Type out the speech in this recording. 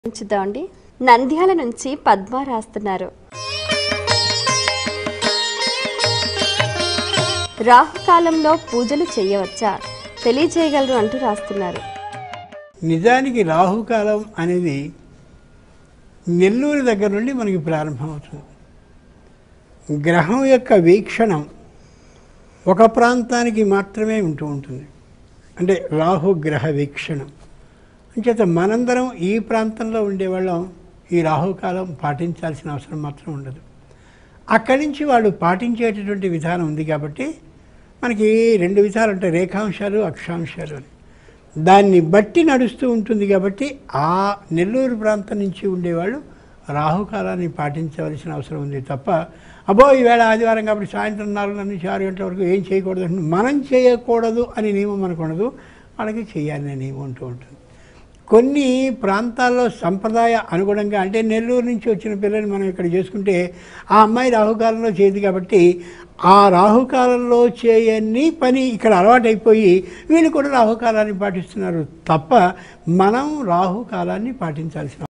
చూద్దామండి నంద్యాల నుంచి పద్మ రాస్తున్నారు రాహుకాలంలో పూజలు చేయవచ్చా తెలియజేయగలరు అంటూ రాస్తున్నారు నిజానికి రాహుకాలం అనేది నెల్లూరు దగ్గర నుండి మనకి ప్రారంభమవుతుంది గ్రహం యొక్క వీక్షణం ఒక ప్రాంతానికి మాత్రమే ఉంటూ ఉంటుంది అంటే రాహు గ్రహ వీక్షణం అంచేత మనందరం ఈ ప్రాంతంలో ఉండేవాళ్ళం ఈ రాహుకాలం పాటించాల్సిన అవసరం మాత్రం ఉండదు అక్కడి నుంచి వాళ్ళు పాటించేటటువంటి విధానం ఉంది కాబట్టి మనకి రెండు విధాలు ఉంటాయి రేఖాంశాలు అక్షాంశాలు అని దాన్ని బట్టి నడుస్తూ ఉంటుంది కాబట్టి ఆ నెల్లూరు ప్రాంతం నుంచి ఉండేవాళ్ళు రాహుకాలాన్ని పాటించవలసిన అవసరం ఉంది తప్ప అబ్బో ఈవేళ ఆదివారం కాబట్టి సాయంత్రం నాలుగున్నర నుంచి ఆరు గంటల వరకు ఏం చేయకూడదు అంటే మనం చేయకూడదు అనే నియమం మనకు ఉండదు వాళ్ళకి చేయాలనే నియమం ఉంటూ ఉంటుంది కొన్ని ప్రాంతాల్లో సంప్రదాయ అనుగుణంగా అంటే నెల్లూరు నుంచి వచ్చిన పిల్లల్ని మనం ఇక్కడ చేసుకుంటే ఆ అమ్మాయి రాహుకాలంలో చేయదు కాబట్టి ఆ రాహుకాలంలో చేయని పని ఇక్కడ అలవాటైపోయి వీళ్ళు కూడా రాహుకాలాన్ని పాటిస్తున్నారు తప్ప మనం రాహుకాలాన్ని పాటించాల్సిన